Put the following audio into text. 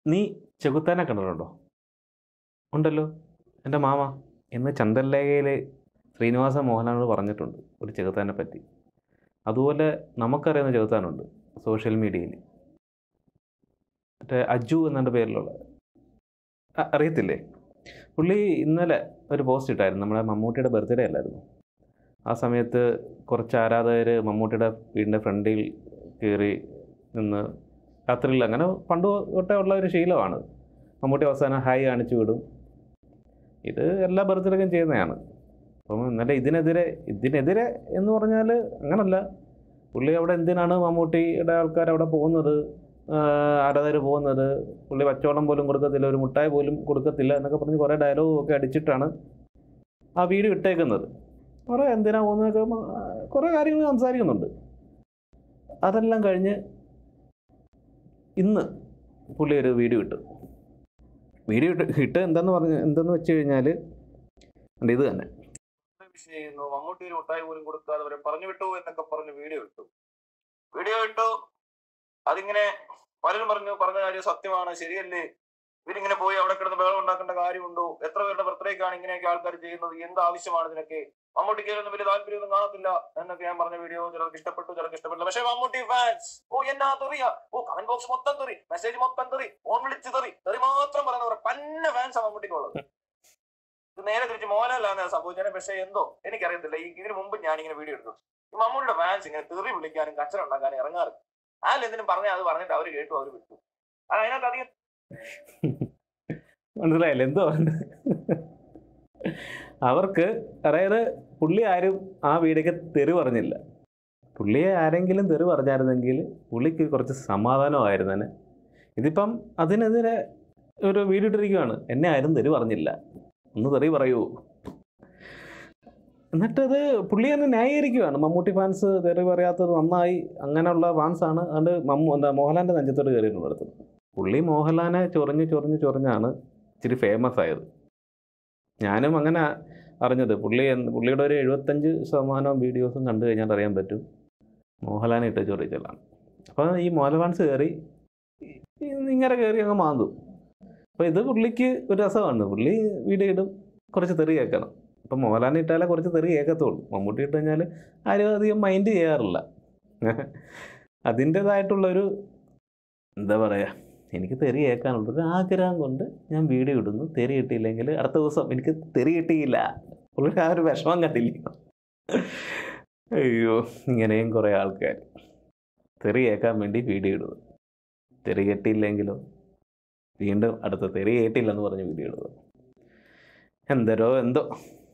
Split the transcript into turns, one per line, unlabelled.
നീ ചെകുത്താനെ കണ്ടിട്ടുണ്ടോ ഉണ്ടല്ലോ എൻ്റെ മാമ ഇന്ന് ചന്ദൻലേഖയിൽ ശ്രീനിവാസ മോഹനാനോട് പറഞ്ഞിട്ടുണ്ട് ഒരു ചെകുത്താനെ പറ്റി അതുപോലെ നമുക്കറിയുന്ന ചെകുത്താനുണ്ട് സോഷ്യൽ മീഡിയയിൽ മറ്റേ അജു എന്നെ പേരിലുള്ള അ- അറിയത്തില്ലേ പുള്ളി ഇന്നലെ ഒരു പോസ്റ്റ് ഇട്ടായിരുന്നു നമ്മുടെ മമ്മൂട്ടിയുടെ ബർത്ത്ഡേ അല്ലായിരുന്നു ആ സമയത്ത് കുറച്ച് ആരാധകർ മമ്മൂട്ടിയുടെ വീടിൻ്റെ ഫ്രണ്ടിൽ കയറി നിന്ന് രാത്രിയിൽ അങ്ങനെ പണ്ട് തൊട്ടേ ഉള്ള ഒരു ശീലമാണ് മമ്മൂട്ടി അവസാനം ഹായ് കാണിച്ചു വിടും ഇത് എല്ലാ ബർത്ത്ഡേക്കും ചെയ്യുന്നതാണ് അപ്പം ഇന്നലെ ഇതിനെതിരെ ഇതിനെതിരെ എന്ന് പറഞ്ഞാൽ അങ്ങനല്ല പുള്ളി അവിടെ എന്തിനാണ് മമ്മൂട്ടിയുടെ ആൾക്കാർ അവിടെ പോകുന്നത് ആരാധകർ പോകുന്നത് പുള്ളി പച്ചവെള്ളം പോലും കൊടുക്കത്തില്ല ഒരു മുട്ടായി പോലും കൊടുക്കത്തില്ല എന്നൊക്കെ പറഞ്ഞ് കുറേ ഡയലോഗും ഒക്കെ അടിച്ചിട്ടാണ് ആ വീഡിയോ ഇട്ടേക്കുന്നത് കുറേ എന്തിനാ പോകുന്നതൊക്കെ മ- കുറേ കാര്യങ്ങൾ സംസാരിക്കുന്നുണ്ട് അതെല്ലാം കഴിഞ്ഞ് ഇന്ന് പുള്ളി ഒരു വീഡിയോ ഇട്ടു വീഡിയോ ഇട്ട് ഇട്ട് എന്താന്ന് പറഞ്ഞ് എന്തെന്ന് വെച്ച് കഴിഞ്ഞാൽ ഇത് തന്നെ
ചെയ്യുന്നു മമ്മൂട്ടി ഒരു മുട്ടായി പോലും കൊടുക്കാതെ അവരെ പറഞ്ഞു വിട്ടു എന്നൊക്കെ പറഞ്ഞ് വീഡിയോ ഇട്ടു വീഡിയോ ഇട്ടു അതിങ്ങനെ പലരും പറഞ്ഞു പറഞ്ഞ കാര്യം സത്യമാണ് ശരിയല്ലേ ഇവരിങ്ങനെ പോയി അവിടെ കിടന്ന് ബഹളം ഉണ്ടാക്കേണ്ട കാര്യമുണ്ടോ എത്ര പേരുടെ ബർത്ത്ഡേക്കാണ് ഇങ്ങനെയൊക്കെ ആൾക്കാർ ചെയ്യുന്നത് എന്ത് ആവശ്യമാണ് ഇതിനൊക്കെ മമ്മൂട്ടിക്ക് ഒന്നും വലിയ താല്പര്യമൊന്നും കാണത്തില്ല എന്നൊക്കെ ഞാൻ പറഞ്ഞ വീഡിയോ ചിലർക്ക് ഇഷ്ടപ്പെട്ടു ചിലർക്ക് ഇഷ്ടപ്പെട്ടില്ല പക്ഷേ മമ്മൂട്ടി ഫാൻസ് ഓ എന്നാ തെറിയ ഓ കമന്റ് ബോക്സ് മൊത്തം തെറി മെസ്സേജ് മൊത്തം തെറി ഫോൺ വിളിച്ച് തെറി തെറി മാത്രം പറയുന്നവർ പന്ന ഫാൻസ് മമ്മൂട്ടിക്കുള്ളത് ഇത് നേരെ തിരിച്ച് മോഹൻലാലാണ് സംഭവിച്ചത് പക്ഷേ എന്തോ എനിക്കറിയത്തില്ല ഈ ഇതിനു മുമ്പ് ഞാൻ ഇങ്ങനെ വീഡിയോ എടുത്തു ഈ മമ്മൂടിയുടെ ഫാൻസ് ഇങ്ങനെ തെറി വിളിക്കാനും കച്ചറ ഉണ്ടാക്കാനും ഇറങ്ങാറ് അതിൽ എന്തിനും പറഞ്ഞാൽ അത് പറഞ്ഞിട്ട് അവർ കേട്ടു അവർ വിട്ടു അത് അതിനകത്ത് അധികം
മനസ്സിലായില്ല എന്തോ അവർക്ക് അതായത് പുള്ളി ആരും ആ വീടൊക്കെ തെറി പറഞ്ഞില്ല പുള്ളിയെ ആരെങ്കിലും തെറി പറഞ്ഞായിരുന്നെങ്കിൽ പുള്ളിക്ക് കുറച്ച് സമാധാനമായിരുന്നേനെ ഇതിപ്പം അതിനെതിരെ ഒരു വീഡിയോ ഇട്ടിരിക്കുകയാണ് എന്നെ ആരും തെറി പറഞ്ഞില്ല ഒന്ന് തെറി പറയൂ എന്നിട്ടത് പുള്ളി തന്നെ ന്യായീകരിക്കുകയാണ് മമ്മൂട്ടി ഫാൻസ് തെറി പറയാത്തത് നന്നായി അങ്ങനെയുള്ള ഫാൻസാണ് അതുകൊണ്ട് മമ്മൂ എന്താ മോഹൻലാലിൻ്റെ നെഞ്ചത്തോട് കയറിയിട്ടുണ്ട് അടുത്ത് പുള്ളി മോഹൻലാലിനെ ചൊറിഞ്ഞ് ചൊറിഞ്ഞ് ചൊറിഞ്ഞാണ് ഇച്ചിരി ഫേമസ് ആയത് ഞാനും അങ്ങനെ അറിഞ്ഞത് പുള്ളി എന്ത് പുള്ളിയുടെ ഒരു എഴുപത്തഞ്ച് ശതമാനം വീഡിയോസും കണ്ടു കഴിഞ്ഞാൽ അറിയാൻ പറ്റും മോഹൻലാലിനെ ഇട്ട് ചൊറിച്ചലാണ് അപ്പോൾ ഈ മോഹൻലാൽ ഫാൻസ് കയറി ഈ- ഇങ്ങനെ കയറി അങ്ങ് മാന്തും അപ്പോൾ ഇത് പുള്ളിക്ക് ഒരു രസമാണ് പുള്ളി വീഡിയോ ഇടും കുറച്ച് തെറി കേൾക്കണം അപ്പം മോഹൻലാലിനെ ഇട്ടാലേ കുറച്ച് തെറി കേൾക്കത്തുള്ളൂ മമ്മൂട്ടി ഇട്ട് കഴിഞ്ഞാൽ ആരും അധികം മൈൻഡ് ചെയ്യാറില്ല അതിൻ്റേതായിട്ടുള്ളൊരു എന്താ പറയുക എനിക്ക് തെറി കേൾക്കാനുള്ളൊരു ആഗ്രഹം കൊണ്ട് ഞാൻ വീഡിയോ ഇടുന്നു തെറി കിട്ടിയില്ലെങ്കിൽ അടുത്ത ദിവസം എനിക്ക് തെറി കിട്ടിയില്ല പുള്ളിയുടെ ആ ഒരു വിഷമം കണ്ടില്ല അയ്യോ ഇങ്ങനെയും കുറേ ആൾക്കാർ തെറി കേൾക്കാൻ വേണ്ടി വീഡിയോ ഇടുന്നു തെറി കേട്ടില്ലെങ്കിലോ വീണ്ടും അടുത്ത തെറി കേട്ടില്ലെന്ന് പറഞ്ഞ് വീഡിയോ ഇടുക എന്തരോ എന്തോ